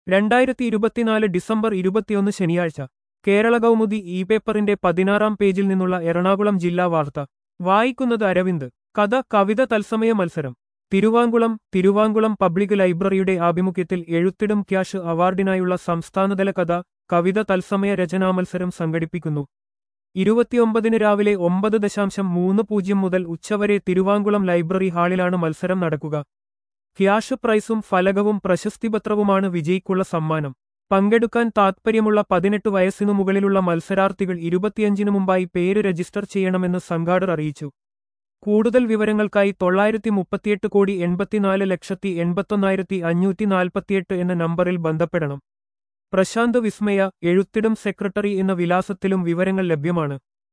രണ്ടായിരത്തി ഇരുപത്തിനാല് ഡിസംബർ ഇരുപത്തിയൊന്ന് ശനിയാഴ്ച കേരള കൗമുദി ഇ പേപ്പറിന്റെ പതിനാറാം പേജിൽ നിന്നുള്ള എറണാകുളം ജില്ലാ വാർത്ത വായിക്കുന്നത് അരവിന്ദ് കഥ കവിത തത്സമയ മത്സരം തിരുവാങ്കുളം തിരുവാങ്കുളം പബ്ലിക് ലൈബ്രറിയുടെ ആഭിമുഖ്യത്തിൽ എഴുത്തിടും ക്യാഷ് അവാർഡിനായുള്ള സംസ്ഥാനതല കഥ കവിത തത്സമയ രചനാ മത്സരം സംഘടിപ്പിക്കുന്നു ഇരുപത്തിയൊമ്പതിന് രാവിലെ ഒമ്പത് ദശാംശം മൂന്ന് പൂജ്യം മുതൽ ഉച്ചവരെ തിരുവാങ്കുളം ലൈബ്രറി ഹാളിലാണ് മത്സരം നടക്കുക ക്യാഷ് പ്രൈസും ഫലകവും പ്രശസ്തിപത്രവുമാണ് വിജയിക്കുള്ള സമ്മാനം പങ്കെടുക്കാൻ താത്പര്യമുള്ള പതിനെട്ട് വയസ്സിനു മുകളിലുള്ള മത്സരാർത്ഥികൾ ഇരുപത്തിയഞ്ചിനു മുമ്പായി പേര് രജിസ്റ്റർ ചെയ്യണമെന്ന് സംഘാടകർ അറിയിച്ചു കൂടുതൽ വിവരങ്ങൾക്കായി തൊള്ളായിരത്തി മുപ്പത്തിയെട്ട് കോടി എൺപത്തിനാല് ലക്ഷത്തി എൺപത്തൊന്നായിരത്തി അഞ്ഞൂറ്റി നാൽപ്പത്തിയെട്ട് എന്ന നമ്പറിൽ ബന്ധപ്പെടണം പ്രശാന്ത് വിസ്മയ എഴുത്തിടം സെക്രട്ടറി എന്ന വിലാസത്തിലും വിവരങ്ങൾ ലഭ്യമാണ്